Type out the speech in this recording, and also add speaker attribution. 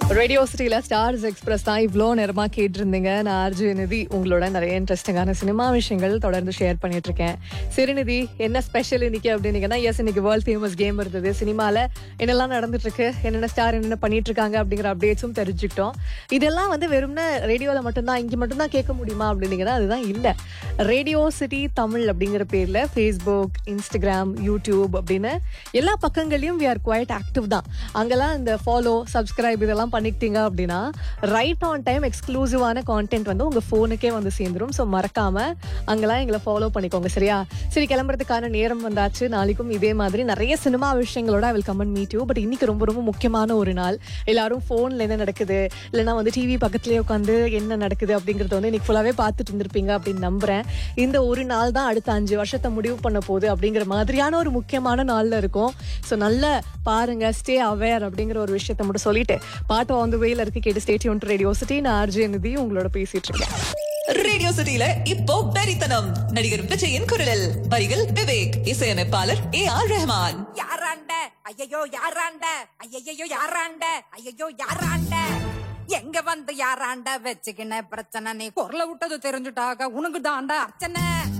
Speaker 1: radio சிட்டியில் stars express தான் இவ்வளோ நேரமாக கேட்டிருந்தீங்க நான் அர்ஜுன் நிதி உங்களோட நிறைய இன்ட்ரெஸ்டிங்கான சினிமா விஷயங்கள் தொடர்ந்து ஷேர் பண்ணிட்டு இருக்கேன் சிறுநிதி என்ன ஸ்பெஷல் இன்னைக்கு அப்படின்னீங்கன்னா எஸ் இன்னைக்கு வேர்ல்ட் ஃபேமஸ் கேம் இருந்தது சினிமாவில் என்னெல்லாம் நடந்துட்டு இருக்கு என்னென்ன ஸ்டார் என்னென்ன பண்ணிட்டு இருக்காங்க அப்படிங்கிற அப்டேட்ஸும் தெரிஞ்சுக்கிட்டோம் இதெல்லாம் வந்து வெறும்னா ரேடியோவில் மட்டும்தான் இங்கே மட்டும்தான் கேட்க முடியுமா அப்படின்னீங்கன்னா அதுதான் இல்லை ரேடியோ சிட்டி தமிழ் அப்படிங்கிற பேரில் ஃபேஸ்புக் இன்ஸ்டாகிராம் யூடியூப் அப்படின்னு எல்லா பக்கங்களையும் வி ஆர் குவைட் ஆக்டிவ் தான் அங்கெல்லாம் இந்த ஃபாலோ சப்ஸ்கிரைப் இதெல்லாம் பண்ணிக்கிட்டீங்க அப்படின்னா ரைட் ஆன் டைம் எக்ஸ்க்ளூசிவான கான்டென்ட் வந்து உங்க ஃபோனுக்கே வந்து சேர்ந்துரும் ஸோ மறக்காம அங்கெல்லாம் எங்களை ஃபாலோ பண்ணிக்கோங்க சரியா சரி கிளம்புறதுக்கான நேரம் வந்தாச்சு நாளைக்கும் இதே மாதிரி நிறைய சினிமா விஷயங்களோட I will come and meet you but இன்னைக்கு ரொம்ப ரொம்ப முக்கியமான ஒரு நாள் எல்லாரும் ஃபோனில் என்ன நடக்குது இல்லைன்னா வந்து டிவி பக்கத்துலேயே உட்காந்து என்ன நடக்குது அப்படிங்கறத வந்து இன்னைக்கு ஃபுல்லாகவே பார்த்துட்டு இருந்திருப்பீங்க அப்படின்னு நம்புறேன் இந்த ஒரு நாள் தான் அடுத்த அஞ்சு வருஷத்தை முடிவு பண்ண போகுது அப்படிங்கிற மாதிரியான ஒரு முக்கியமான நாள்ல இருக்கும் ஸோ நல்ல பாருங்க ஸ்டே அவேர் அப்படிங்கிற ஒரு விஷயத்த மட்டும் சொல்லிட்டு பாட்டு ஆன் த வேல இருக்கு கேட்டு ஸ்டேட் யூன் ரேடியோ சிட்டி நான் ஆர்ஜே நிதி உங்களோட பேசிட்டு இருக்கேன்
Speaker 2: ரேடியோ சிட்டில இப்போ வெறித்தனம் நடிகர் விஜயின் குரலில் வரிகள் விவேக் இசையமைப்பாளர் ஏ ஆர் ரஹ்மான்
Speaker 3: யாராண்ட ஐயையோ யாராண்ட ஐயையோ யாராண்ட ஐயையோ யாராண்ட எங்க வந்து யாராண்ட வச்சுக்கின பிரச்சனை நீ குரல விட்டது தெரிஞ்சுட்டாக உனக்கு தாண்டா அர்ச்சனை